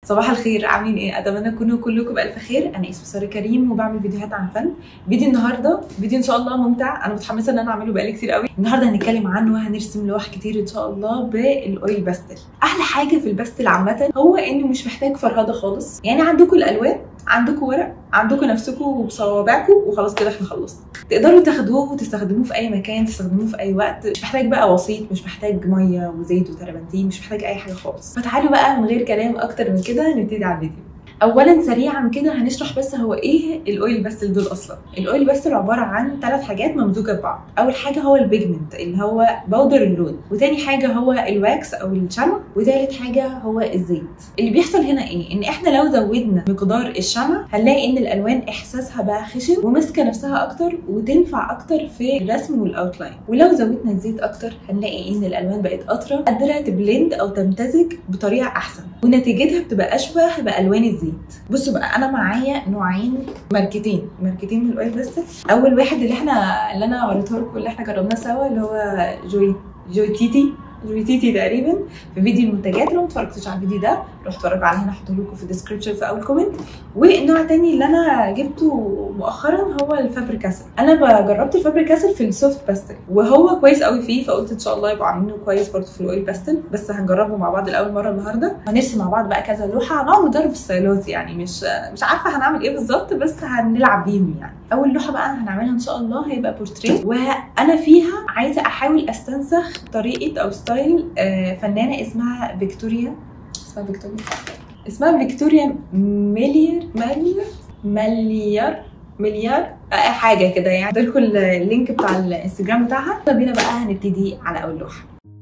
صباح الخير عاملين ايه اتمنى تكونوا كلكم بالف خير انا اسمي ساره كريم وبعمل فيديوهات عن فن فيديو النهارده فيديو ان شاء الله ممتع انا متحمسه ان انا اعمله بقالي كتير قوي النهارده هنتكلم عنه وهنرسم لوح كتير ان شاء الله بالاويل باستل احلى حاجه في الباستل عامه هو انه مش محتاج فرهده خالص يعني عندكم الالوان عندكم ورق عندكم نفسكم وبصوابعكم وخلاص كده احنا خلصنا تقدروا تاخدوه وتستخدموه في اي مكان تستخدموه في اي وقت مش محتاج بقى وسيط مش محتاج ميه وزيت وتربنتين مش محتاج اي حاجه خالص فتعالوا بقى من غير كلام اكتر من كده نبتدي على الفيديو اولا سريعا كده هنشرح بس هو ايه الاويل باستل دول اصلا الاويل باستل عباره عن ثلاث حاجات ممزوجه ببعض اول حاجه هو البيجمنت اللي هو بودر اللون وتاني حاجه هو الواكس او الشمع وتالت حاجه هو الزيت اللي بيحصل هنا ايه ان احنا لو زودنا مقدار الشمع هنلاقي ان الالوان احساسها بقى خشن وماسكه نفسها اكتر وتنفع اكتر في الرسم والاوتلاين ولو زودنا الزيت اكتر هنلاقي ان الالوان بقت اطرى قادره تبلند او تمتزج بطريقه احسن ونتيجتها بتبقى اشبه بالوان الزيت بصوا بقى انا معايا نوعين ماركتين ماركتين من الاويل باستل اول واحد اللي احنا اللي انا وريته لكم اللي احنا جربناه سوا اللي هو جوي جوي تيتي جوي تيتي تقريبا في فيديو المنتجات لو ما اتفرجتوش على الفيديو ده روحوا اتفرجوا عليه هنا هحطه لكم في الديسكربشن في اول كومنت والنوع الثاني اللي انا جبته مؤخرا هو الفابر كاسل انا جربت الفابر كاسل في السوفت باستل وهو كويس قوي فيه فقلت ان شاء الله يبقوا عاملينه كويس برضه في الاويل باستل بس هنجربه مع بعض لاول مره النهارده هنرسم مع بعض بقى كذا لوحه هنقعد نجرب ستايلات يعني مش مش عارفه هنعمل ايه بالظبط بس هنلعب بيهم يعني اول لوحه بقى هنعملها ان شاء الله هيبقى بورتريه وانا فيها عايزه احاول استنسخ طريقه او ستايل فنانه اسمها فيكتوريا اسمها فيكتوريا اسمها فيكتوريا ميلير مالير مليار مليار حاجه كده يعني لكم اللينك بتاع الانستجرام بتاعها يلا بينا بقى هنبتدي على اول لوحه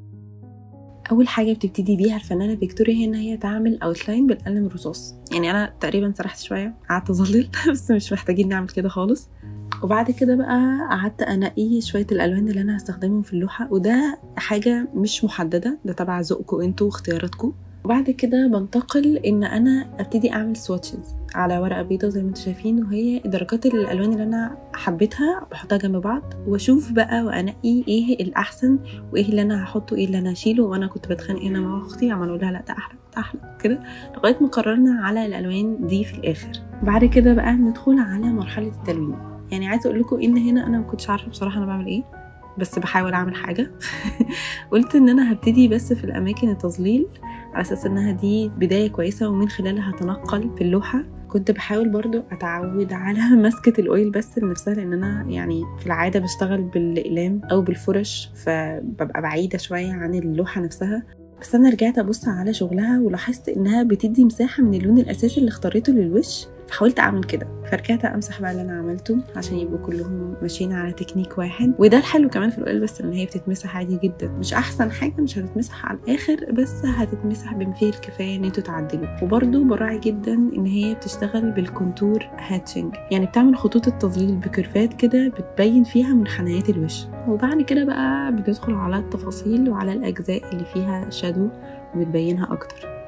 اول حاجه بتبتدي بيها الفنانه فيكتوريا هي ان هي تعمل اوتلاين بالقلم الرصاص يعني انا تقريبا سرحت شويه قعدت اظلل بس مش محتاجين نعمل كده خالص وبعد كده بقى قعدت انقي شويه الالوان اللي انا هستخدمهم في اللوحه وده حاجه مش محدده ده تبع ذوقكم انتوا واختياراتكم وبعد كده بنتقل ان انا ابتدي اعمل سواتشز على ورقه بيضه زي ما انتم شايفين وهي درجات الالوان اللي انا حبيتها بحطها جنب بعض واشوف بقى وانقي ايه الاحسن وايه اللي انا هحطه ايه اللي انا هشيله وانا كنت بتخانق هنا مع اختي عمال اقول لها لا ده احلى ده احلى كده لغايه ما قررنا على الالوان دي في الاخر بعد كده بقى ندخل على مرحله التلوين يعني عايزه اقول لكم ان هنا انا ما كنتش عارفه بصراحه انا بعمل ايه بس بحاول اعمل حاجه قلت ان انا هبتدي بس في الاماكن التظليل على اساس انها دي بدايه كويسه ومن خلالها هتنقل في اللوحه كنت بحاول برضو اتعود على مسكه الاويل بس لنفسها لان انا يعني في العاده بشتغل بالاقلام او بالفرش فببقى بعيده شويه عن اللوحه نفسها بس انا رجعت ابص على شغلها ولاحظت انها بتدي مساحه من اللون الاساسي اللي اختاريته للوش فحاولت اعمل كده فرجعت امسح بقى اللي انا عملته عشان يبقوا كلهم ماشيين على تكنيك واحد وده الحلو كمان في الاويل بس ان هي بتتمسح عادي جدا مش احسن حاجه مش هتتمسح على الاخر بس هتتمسح بما فيه الكفايه ان انتوا تعدلوا وبرده براعي جدا ان هي بتشتغل بالكونتور هاتشنج يعني بتعمل خطوط التظليل بكيرفات كده بتبين فيها منحنيات الوش وبعد كده بقى بتدخل على التفاصيل وعلى الاجزاء اللي فيها شادو وبتبينها اكتر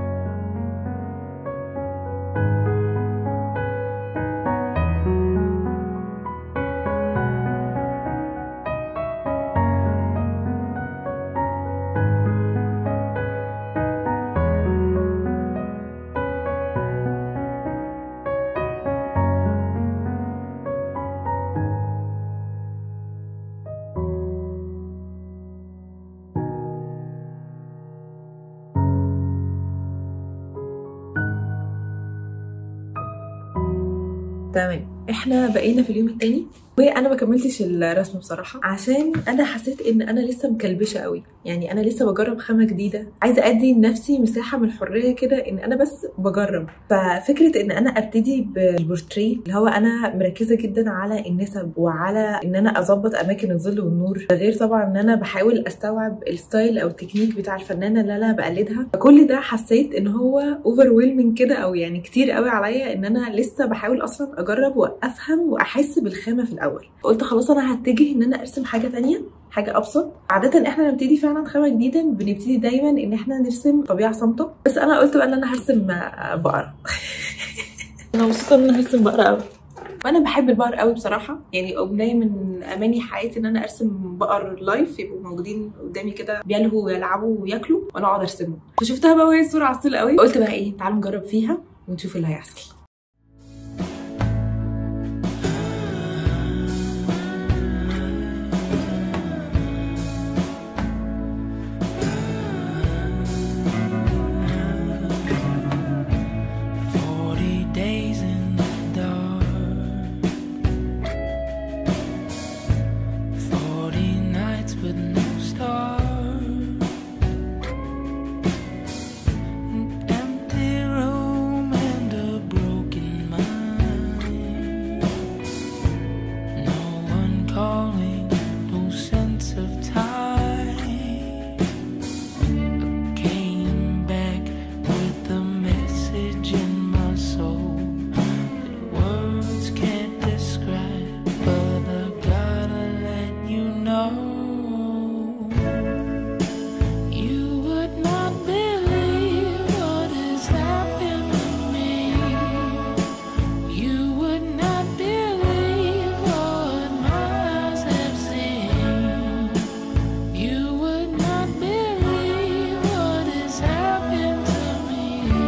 تمام احنا بقينا في اليوم التاني وانا ما كملتش الرسم بصراحه عشان انا حسيت ان انا لسه مكلبشه قوي يعني انا لسه بجرب خامه جديده عايزه ادي لنفسي مساحه من الحريه كده ان انا بس بجرب ففكره ان انا ابتدي بالبورتريه اللي هو انا مركزه جدا على النسب وعلى ان انا اظبط اماكن الظل والنور ده غير طبعا ان انا بحاول استوعب الستايل او التكنيك بتاع الفنانه اللي انا بقلدها فكل ده حسيت ان هو اوفر كده او يعني كتير قوي عليا ان انا لسه بحاول اصلا اجرب وافهم واحس بالخامه في الاول قلت خلاص انا هتجه ان انا ارسم حاجه تانية حاجه ابسط عاده احنا نبتدي فعلا خامه جديده بنبتدي دايما ان احنا نرسم طبيعه صامته بس انا قلت بقى ان انا هرسم بقره انا مبسوطه ان انا هرسم بقره قوي وانا بحب البقر قوي بصراحه يعني امنيه من اماني حياتي ان انا ارسم بقر لايف يبقوا موجودين قدامي كده بيلهوا ويلعبوا وياكلوا وانا اقعد ارسمهم فشفتها بقى وهي صوره عسول قوي قلت بقى ايه تعالوا نجرب فيها ونشوف اللي هيحصل Forty days in the dark, forty nights with no stars, an empty room and a broken mind. No one calling, no sense of time. I came back with a message in my soul that words can't describe, but I gotta let you know. You would not believe what has happened to me. You would not believe what my eyes have seen. You would not believe what has happened to me.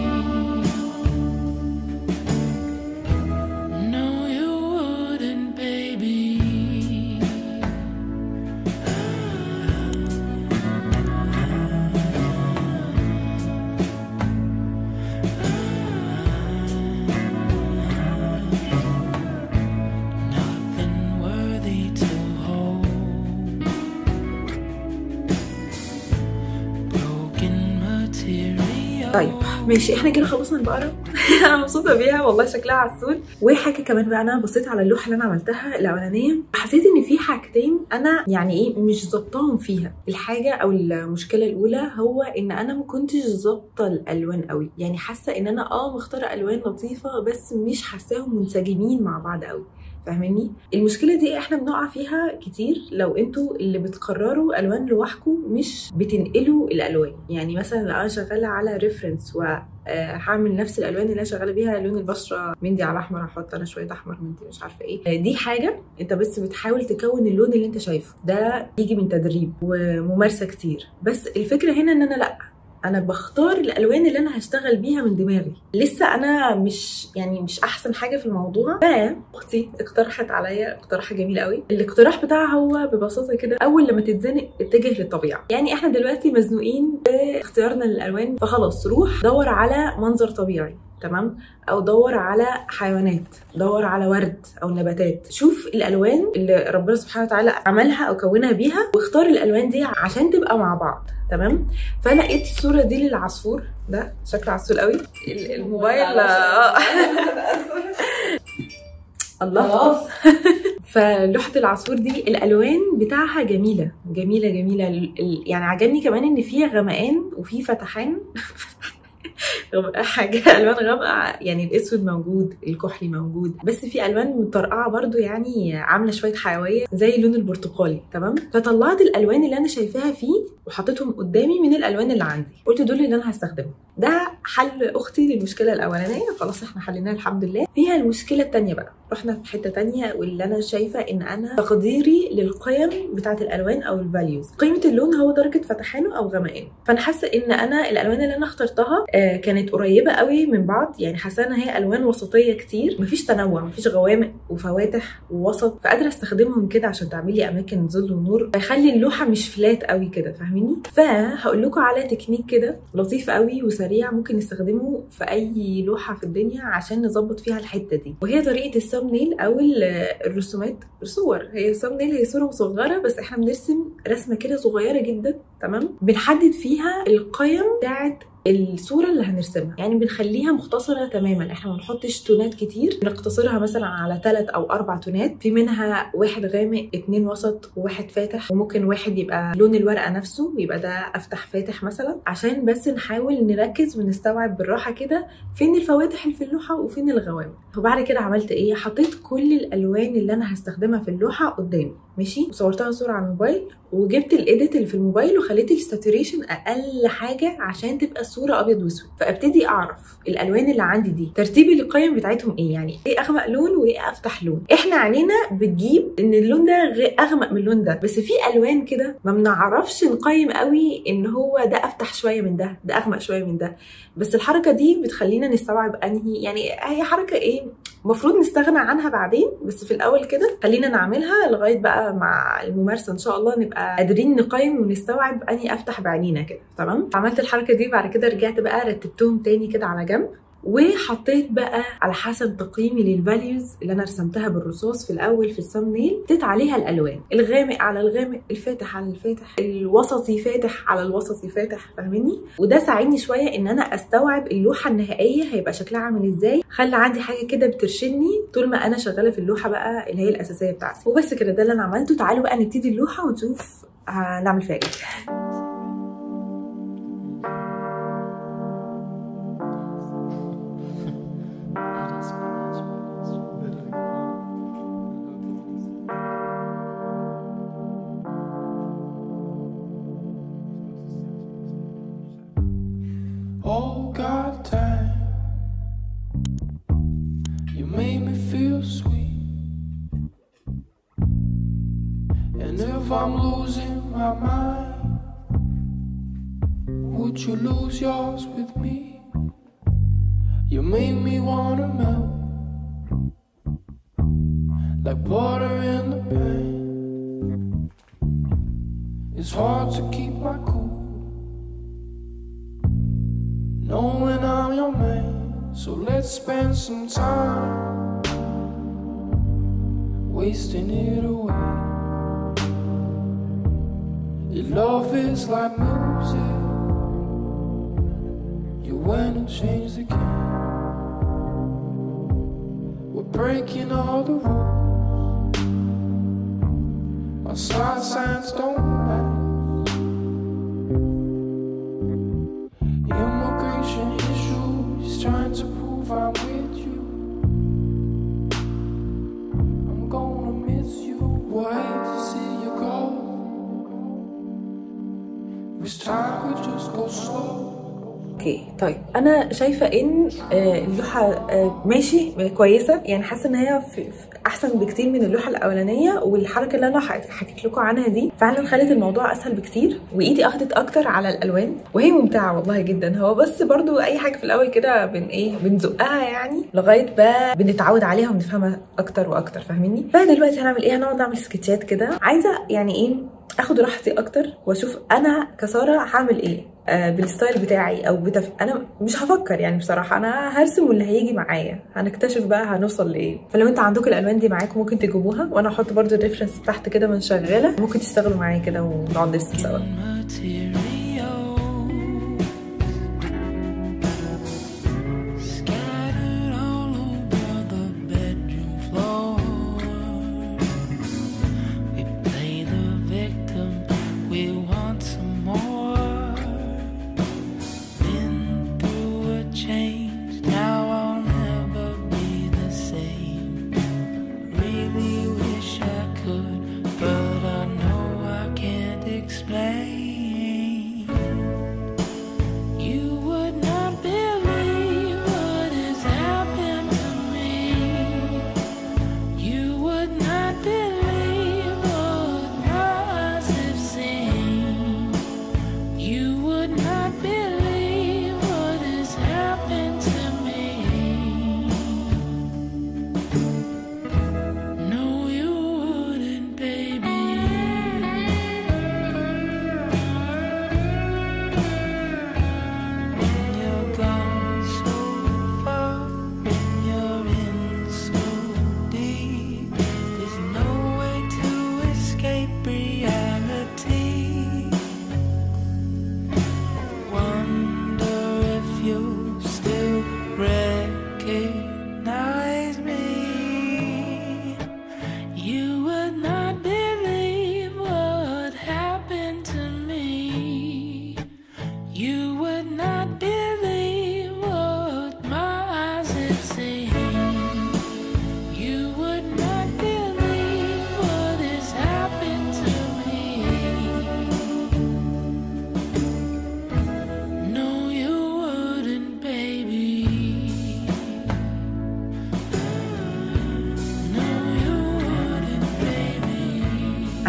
No, you wouldn't, baby. Nothing worthy to hold. Broken material. طيب ماشي احنا كده خلصنا البقره انا مبسوطه بيها والله شكلها عسول وحاجه كمان بقى انا بصيت على اللوحه اللي انا عملتها الاولانيه حسيت ان في حاجتين انا يعني ايه مش ظابطاهم فيها الحاجه او المشكله الاولى هو ان انا ما كنتش ظابطه الالوان قوي يعني حاسه ان انا اه مختاره الوان لطيفه بس مش حاساهم منسجمين مع بعض قوي فاهماني المشكله دي احنا بنقع فيها كتير لو انتوا اللي بتقرروا الوان لوحدكم مش بتنقلوا الالوان يعني مثلا لو انا شغاله على ريفرنس و آه، هعمل نفس الالوان اللي انا شغاله بيها لون البشره مندي على احمر هحط انا شويه احمر مندي مش عارفه ايه آه، دي حاجه انت بس بتحاول تكون اللون اللي انت شايفه ده يجي من تدريب وممارسه كتير بس الفكره هنا ان انا لا انا بختار الالوان اللي انا هشتغل بيها من دماغي لسه انا مش يعني مش احسن حاجه في الموضوع فاختي اقترحت عليا اقتراح جميل قوي الاقتراح بتاعها هو ببساطه كده اول لما تتزنق اتجه للطبيعه يعني احنا دلوقتي مزنوقين باختيارنا للالوان فخلاص روح دور على منظر طبيعي تمام او دور على حيوانات دور على ورد او نباتات شوف الالوان اللي ربنا سبحانه وتعالى عملها او كونها بيها واختار الالوان دي عشان تبقى مع بعض تمام فلقيت الصوره دي للعصفور ده شكله عسول قوي ال- الموبايل آه. الله خلاص فلوحة العصفور دي الألوان بتاعها جميلة جميلة جميلة ال- ال- يعني عجبني كمان إن فيها غمقان وفي فتحان غم- حاجة ألوان غامقة يعني الأسود موجود الكحلي موجود بس في ألوان مطرقعة برضو يعني عاملة شوية حيوية زي اللون البرتقالي تمام فطلعت الألوان اللي أنا شايفاها فيه وحطيتهم قدامي من الألوان اللي عندي قلت دول اللي أنا هستخدمهم ده حل أختي للمشكلة الأولانية خلاص احنا حليناها الحمد لله فيها المشكلة التانية بقى رحنا في حته تانية واللي انا شايفه ان انا تقديري للقيم بتاعه الالوان او الفاليوز قيمه اللون هو درجه فتحانه او غمقانه فانا حاسه ان انا الالوان اللي انا اخترتها آه، كانت قريبه قوي من بعض يعني حاسه ان هي الوان وسطيه كتير مفيش تنوع مفيش غوامق وفواتح ووسط فقادره استخدمهم كده عشان تعمل لي اماكن ظل ونور فيخلي اللوحه مش فلات قوي كده فاهميني فهقول لكم على تكنيك كده لطيف قوي وسريع ممكن نستخدمه في اي لوحه في الدنيا عشان نظبط فيها الحته دي وهي طريقه السم نيل او ال- الرسومات الصور هي سم نيل هي صوره مصغره بس احنا بنرسم رسمه كده صغيره جدا تمام بنحدد فيها القيم بتاعت الصورة اللي هنرسمها يعني بنخليها مختصرة تماما احنا ما بنحطش تونات كتير بنقتصرها مثلا على ثلاث او اربع تونات في منها واحد غامق اتنين وسط وواحد فاتح وممكن واحد يبقى لون الورقة نفسه يبقى ده افتح فاتح مثلا عشان بس نحاول نركز ونستوعب بالراحة كده فين الفواتح اللي في اللوحة وفين الغوامق وبعد كده عملت ايه حطيت كل الالوان اللي انا هستخدمها في اللوحة قدامي ماشي وصورتها صوره على الموبايل وجبت الايديت اللي في الموبايل وخليت الساتوريشن اقل حاجه عشان تبقى الصوره ابيض واسود فابتدي اعرف الالوان اللي عندي دي ترتيب القيم بتاعتهم ايه يعني ايه اغمق لون وايه افتح لون احنا عينينا بتجيب ان اللون ده غير اغمق من اللون ده بس في الوان كده ما بنعرفش نقيم قوي ان هو ده افتح شويه من ده ده اغمق شويه من ده بس الحركه دي بتخلينا نستوعب انهي يعني هي حركه ايه المفروض نستغنى عنها بعدين بس في الاول كده خلينا نعملها لغايه بقى مع الممارسه ان شاء الله نبقى قادرين نقيم ونستوعب اني افتح بعينينا كده تمام عملت الحركه دي بعد كده رجعت بقى رتبتهم تاني كده على جنب وحطيت بقى على حسب تقييمي للفاليوز اللي انا رسمتها بالرصاص في الاول في الثامنيل حطيت عليها الالوان الغامق على الغامق الفاتح على الفاتح الوسطي فاتح على الوسطي فاتح فاهميني وده ساعدني شويه ان انا استوعب اللوحه النهائيه هيبقى شكلها عامل ازاي خلى عندي حاجه كده بترشدني طول ما انا شغاله في اللوحه بقى اللي هي الاساسيه بتاعتي وبس كده ده اللي انا عملته تعالوا بقى نبتدي اللوحه ونشوف هنعمل فيها ايه Oh God, time. You made me feel sweet. And if I'm losing my mind, would you lose yours with me? You made me wanna melt like water in the pan. It's hard to keep my cool. Knowing I'm your man, so let's spend some time wasting it away. Your love is like music, you went and changed the game. We're breaking all the rules, our side signs don't match. Immigration issues trying to prove I'm with you. I'm gonna miss you. Wait to see you go. Wish time could just go slow. اوكي طيب انا شايفه ان آه، اللوحه آه، ماشي آه، كويسه يعني حاسه ان هي في في احسن بكتير من اللوحه الاولانيه والحركه اللي انا ح- حكيت لكم عنها دي فعلا خلت الموضوع اسهل بكتير وايدي اخدت اكتر على الالوان وهي ممتعه والله جدا هو بس برضو اي حاجه في الاول كده بن ايه بنزقها يعني لغايه ما بنتعود عليها ونفهمها اكتر واكتر فاهميني فدلوقتي هنعمل ايه هنقعد نعمل سكتشات كده عايزه يعني ايه اخد راحتي اكتر واشوف انا كساره هعمل ايه آه، بالستايل بتاعي او بتف... انا مش هفكر يعني بصراحه انا هرسم واللي هيجي معايا هنكتشف بقى هنوصل لايه فلو انت عندكم الالوان دي معاكم ممكن تجيبوها وانا هحط برضو الريفرنس تحت كده من شغاله ممكن تشتغلوا معايا كده ونقعد نرسم سوا Scattered all over the bedroom floor. We play the victim, we want some more. Been through a change, now I'll never be the same. Really wish I could, but I know I can't explain.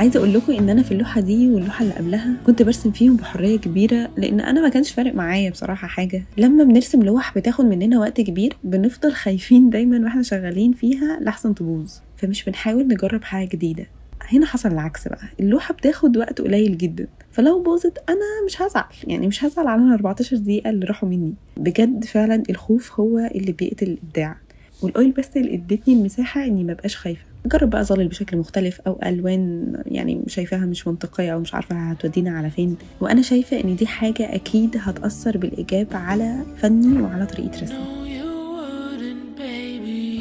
عايزه اقول لكم ان انا في اللوحه دي واللوحه اللي قبلها كنت برسم فيهم بحريه كبيره لان انا ما كانش فارق معايا بصراحه حاجه لما بنرسم لوح بتاخد مننا وقت كبير بنفضل خايفين دايما واحنا شغالين فيها لحسن تبوظ فمش بنحاول نجرب حاجه جديده هنا حصل العكس بقى اللوحه بتاخد وقت قليل جدا فلو باظت انا مش هزعل يعني مش هزعل على ال 14 دقيقه اللي راحوا مني بجد فعلا الخوف هو اللي بيقتل الابداع والاويل بس اللي ادتني المساحه اني ما بقاش خايفه جرب بقى اظلل بشكل مختلف او الوان يعني شايفاها مش منطقيه او مش عارفه هتودينا على فين وانا شايفه ان دي حاجه اكيد هتاثر بالايجاب على فني وعلى طريقه رسمي No, you wouldn't, baby.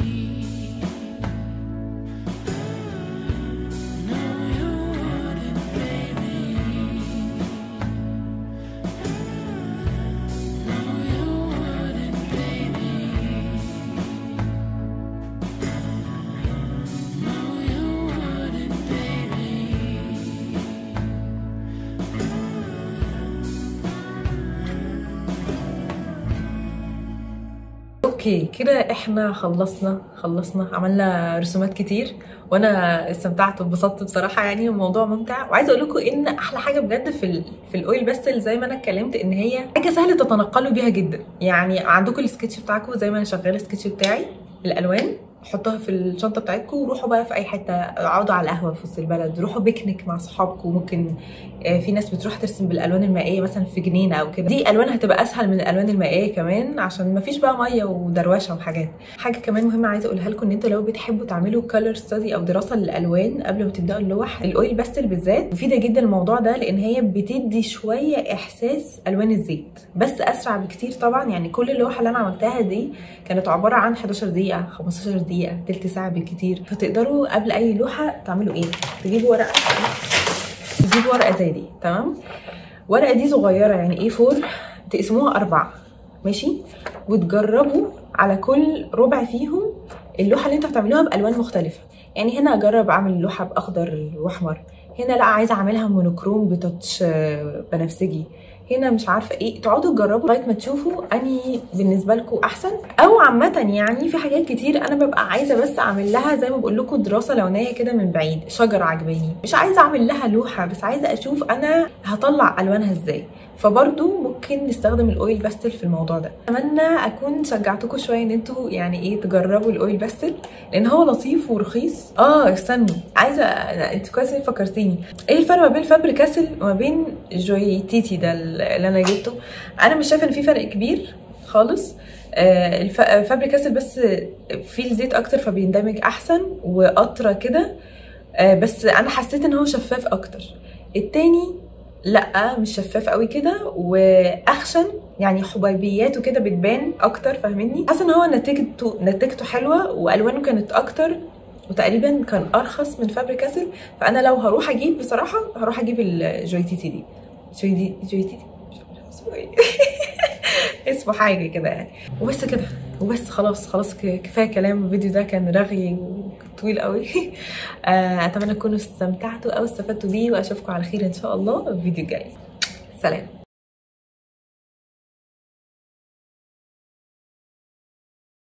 No, you wouldn't, baby. No, you wouldn't, baby. No, you wouldn't, baby. اوكي كده احنا خلصنا خلصنا عملنا رسومات كتير وانا استمتعت واتبسطت بصراحه يعني الموضوع ممتع وعايزه اقول لكم ان احلى حاجه بجد في ال في الاويل بستل زي ما انا اتكلمت ان هي حاجه سهله تتنقلوا بيها جدا يعني عندكم السكتش بتاعكم زي ما انا شغاله السكتش بتاعي الالوان حطها في الشنطه بتاعتكم وروحوا بقى في اي حته اقعدوا على القهوه في وسط البلد روحوا بيكنيك مع صحابكم ممكن آه، في ناس بتروح ترسم بالالوان المائيه مثلا في جنينه او كده دي الوان هتبقى اسهل من الالوان المائيه كمان عشان مفيش بقى ميه ودروشه وحاجات حاجه كمان مهمه عايزه اقولها لكم ان انتوا لو بتحبوا تعملوا كولر ستادي او دراسه للالوان قبل ما تبداوا اللوح الاويل باستل بالذات مفيده جدا الموضوع ده لان هي بتدي شويه احساس الوان الزيت بس اسرع بكتير طبعا يعني كل اللوحه اللي انا عملتها دي كانت عباره عن 11 دقيقه 15 دقيقه تلت ساعه بالكتير فتقدروا قبل اي لوحه تعملوا ايه تجيبوا ورقه تجيبوا ورقه زي دي تمام ورقه دي صغيره يعني ايه فور تقسموها اربعه ماشي وتجربوا على كل ربع فيهم اللوحه اللي انتوا هتعملوها بالوان مختلفه يعني هنا اجرب اعمل لوحه باخضر واحمر هنا لا عايزه اعملها مونوكروم بتاتش آه، بنفسجي هنا مش عارفه ايه تقعدوا تجربوا لغايه ما تشوفوا انهي بالنسبه لكم احسن او عامه يعني في حاجات كتير انا ببقى عايزه بس اعمل لها زي ما بقول لكم دراسه لونيه كده من بعيد شجره عجباني مش عايزه اعمل لها لوحه بس عايزه اشوف انا هطلع الوانها ازاي فبرضو ممكن نستخدم الاويل باستل في الموضوع ده اتمنى اكون شجعتكم شويه ان انتوا يعني ايه تجربوا الاويل باستل لان هو لطيف ورخيص اه استنوا عايزه انت كويس انك فكرتيني ايه الفرق ما بين فابري كاسل وما بين جوي تيتي ده اللي انا جبته انا مش شايفه ان في فرق كبير خالص آه الف... فابري كاسل بس فيه الزيت اكتر فبيندمج احسن واطرى كده آه بس انا حسيت ان هو شفاف اكتر التاني لا مش شفاف قوي كده واخشن يعني حبيبياته كده بتبان اكتر فاهميني حاسه ان هو نتيجته نتيجته حلوه والوانه كانت اكتر وتقريبا كان ارخص من فابري كاسل فانا لو هروح اجيب بصراحه هروح اجيب الجويتيتي دي جوي دي جويتيتي مش عارفة اسمه ايه اسمه حاجه كده يعني وبس كده وبس خلاص خلاص ك- كفايه كلام الفيديو ده كان رغي وطويل قوي آه، اتمنى تكونوا استمتعتوا او استفدتوا بيه واشوفكم على خير ان شاء الله في الفيديو الجاي سلام